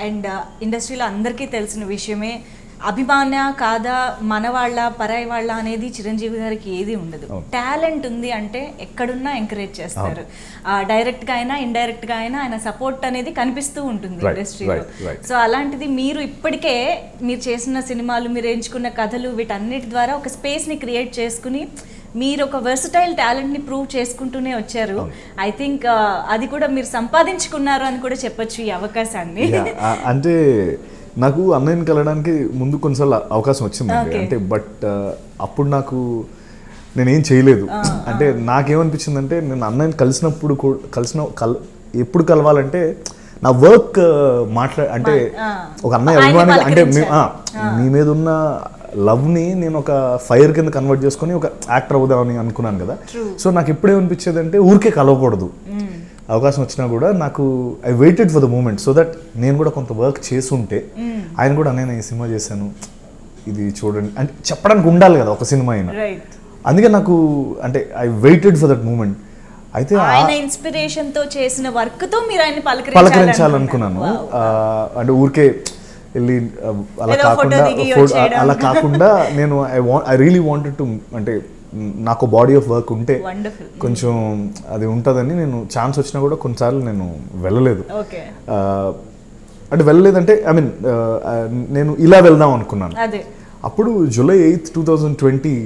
And ఇండస్ట్రీలో అందరికీ తెలిసిన విషయమే అభిమాన కాదా మన వాళ్ళ పరాయి వాళ్ళ అనేది చిరంజీవి గారికి ఏది ఉండదు అవును. టాలెంట్ ఉంది అంటే ఎక్కడున్నా ఎంకరేజ్ చేస్తారు డైరెక్ట్ గా అయినా ఇండైరెక్ట్ గా అయినా ఆయన సపోర్ట్ అనేది కనిపిస్తూ ఉంటుంది Right, ఇండస్ట్రీలో right, right. సో అలాంటిది మీరు ఇప్పటికే మీరు చేసిన సినిమాలు మీరు ఎంచుకున్న కథలు వీటన్నిటి ద్వారా ఒక స్పేస్ ని క్రియేట్ చేసుకుని మీరు ఒక వెర్సటైల్ టాలెంట్ ని ప్రూవ్ చేసుకుంటూనే వచ్చారు ఐ థింక్ అది కూడా మీరు సంపాదించుకున్నారు అని కూడా చెప్పొచ్చు ఈ అవకాశాన్ని Yeah, ఆ- అంటే నాకు అన్నయ్యని కలవడానికి ముందు కొన్నిసార్లు అవకాశం వచ్చిందండి Okay. అంటే బట్ అప్పుడు నాకు నేనేం చేయలేదు అంటే నాకేమనిపించింది అంటే నేను అన్నయ్యని కలిసినప్పుడు కూ- కలిసిన కల్ ఎప్పుడు కలవాలంటే నా వర్క్ మాట్లా అంటే ఆ. ఒక అన్నయ్య ఆయన్ని అభిమానిగా అంటే మీ- ఆ, పలకరించాలి. మీ మీద ఉన్న లవ్ని నేను ఒక ఫైర్ కింద కన్వర్ట్ చేసుకొని ఒక యాక్టర్ అవుదామని అనుకున్నాను కదా సో నాకు ఎప్పుడేమనిపించేది అంటే ఊరికే కలవకూడదు అవకాశం వచ్చినా కూడా నాకు I waited for the moment so that నేను కూడా కొంత వర్క్ చేస్తుంటే ఆయన కూడా నేను ఈ సినిమా చేశాను ఇది చూడండి అంటే చెప్పడానికి ఉండాలి కదా ఒక సినిమా అయినా రైట్ అందుకే నాకు అంటే I waited for that moment అయితే ఆ- ఆయన ఇన్స్పిరేషన్ తో చేసిన వర్క్ తో మీరు ఆయన పలకరించాలనుకున్నాను ఆ, అంటే ఊరికే వెళ్ళి ఆ, అలా ఏదో photo కాకుండా దిగి photo- వచ్చేయడం. అలా కాకుండా నేను I want I really wanted to అంటే మ్, నాకు బాడీ ఆఫ్ వర్క్ ఉంటే వండర్ఫుల్ కొంచెం అది ఉంటుందని నేను ఛాన్స్ వచ్చినా కూడా కొన్నిసార్లు నేను వెళ్ళలేదు ఓకే ఆ, అంటే వెళ్ళలేదంటే ఐ మీన్ నేను ఇలా వెళ్దాం అనుకున్నాను అదే అప్పుడు July eighth two thousand twenty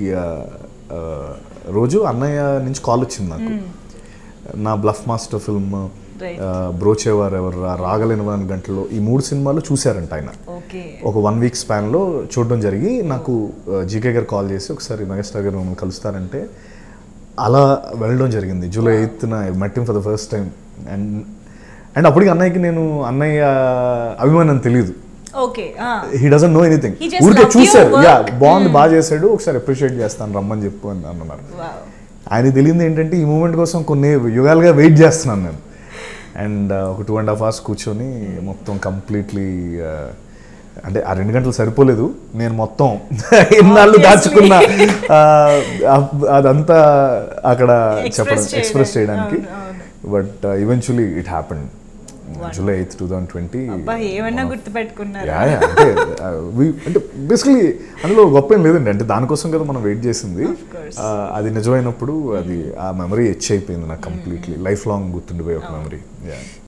రోజు అన్నయ్య నుంచి కాల్ వచ్చింది నాకు నా బ్లఫ్ మాస్టర్ ఫిల్మ్ Right. బ్రోచేవారు ఎవరు రాగలేని వన్ గంటలో ఈ మూడు సినిమాలు చూశారంట ఆయన ఓకే ఒక వన్ వీక్ స్పాన్లో చూడడం జరిగి నాకు జీకే గారు కాల్ చేసి ఒకసారి మెగాస్టార్ గారు మమ్మల్ని కలుస్తారంటే అలా వెళ్ళడం జరిగింది జూలై ఎయిత్న met him for the first time and and అప్పటికి అన్నయ్యకి నేను అన్నయ్య అభిమానం తెలియదు okay he doesn't know anything He just ఊరికే loved your చూశారు work. యా బాగుంది బాగా చేశాడు ఒకసారి అప్రిషియేట్ చేస్తాను రమ్మని చెప్పు అని అన్నారు ఆయన తెలియంది ఏంటంటే ఈ మూమెంట్ కోసం కొన్ని యుగాలుగా వెయిట్ చేస్తున్నాను నేను అండ్ ఒక టూ అండ్ హాఫ్ అవర్స్ కూర్చొని మొత్తం కంప్లీట్లీ అంటే ఆ రెండు గంటలు సరిపోలేదు నేను మొత్తం ఎన్నాళ్ళు దాచుకున్న ఆ, అదంతా అక్కడ చెప్పడం Express ఎక్స్ప్రెస్ చేయడానికి. చేయడానికి but eventually it happened July eighth two thousand twenty అబ్బా ఏమన్నా గుర్తుపెట్టుకున్నారు యా యా అంటే ఆ, we- అంటే బేసికలీ అందులో గొప్ప ఏం లేదండి అంటే దానికోసం కదా మనం వెయిట్ చేసింది course. ఆ, అది నిజమైనప్పుడు అది ఆ మెమరీ హెచ్ అయిపోయింది నాకు కంప్లీట్లీ లైఫ్ లాంగ్ గుర్తుండిపోయే ఒక మెమరీ యా